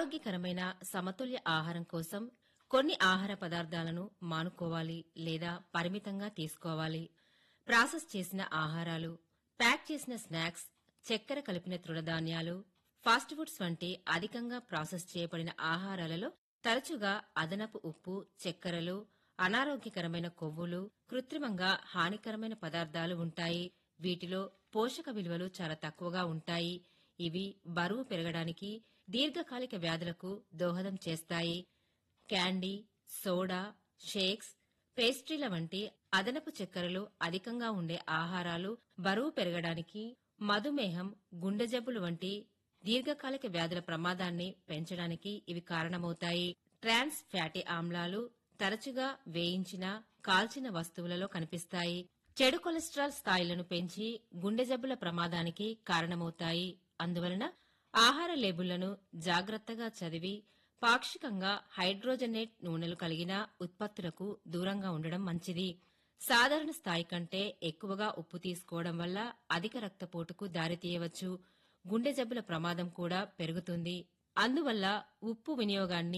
ఆరోగ్యకరమైన సమతుల్య ఆహారం కోసం కొన్ని ఆహార పదార్థాలను మానుకోవాలి లేదా పరిమితంగా తీసుకోవాలి ప్రాసెస్ చేసిన ఆహారాలు ప్యాక్ చేసిన స్నాక్స్ చక్కెర కలిపిన తృణధాన్యాలు ఫాస్ట్ ఫుడ్స్ వంటి అధికంగా ప్రాసెస్ చేయబడిన ఆహారాలలో తరచుగా అదనపు ఉప్పు చక్కెరలు అనారోగ్యకరమైన కొవ్వులు కృత్రిమంగా హానికరమైన పదార్థాలు ఉంటాయి వీటిలో పోషక విలువలు చాలా తక్కువగా ఉంటాయి ఇవి బరువు పెరగడానికి దీర్ఘకాలిక వ్యాధులకు దోహదం చేస్తాయి క్యాండీ సోడా షేక్స్ పేస్ట్రీల వంటి అదనపు చక్కెరలు అధికంగా ఉండే ఆహారాలు బరువు పెరగడానికి మధుమేహం గుండె జబ్బులు వంటి దీర్ఘకాలిక వ్యాధుల ప్రమాదాన్ని పెంచడానికి ఇవి కారణమవుతాయి ట్రాన్స్ ఫ్యాటీ ఆమ్లాలు తరచుగా వేయించిన కాల్చిన వస్తువులలో కనిపిస్తాయి చెడు కొలెస్ట్రాల్ స్థాయిలను పెంచి గుండె జబ్బుల ప్రమాదానికి కారణమవుతాయి అందువలన ఆహార లేబుళ్లను జాగ్రత్తగా చదివి పాక్షికంగా హైడ్రోజనేట్ నూనెలు కలిగిన ఉత్పత్తులకు దూరంగా ఉండడం మంచిది సాధారణ స్థాయి కంటే ఎక్కువగా ఉప్పు తీసుకోవడం వల్ల అధిక రక్తపోటుకు దారితీయవచ్చు గుండె జబ్బుల ప్రమాదం కూడా పెరుగుతుంది అందువల్ల ఉప్పు వినియోగాన్ని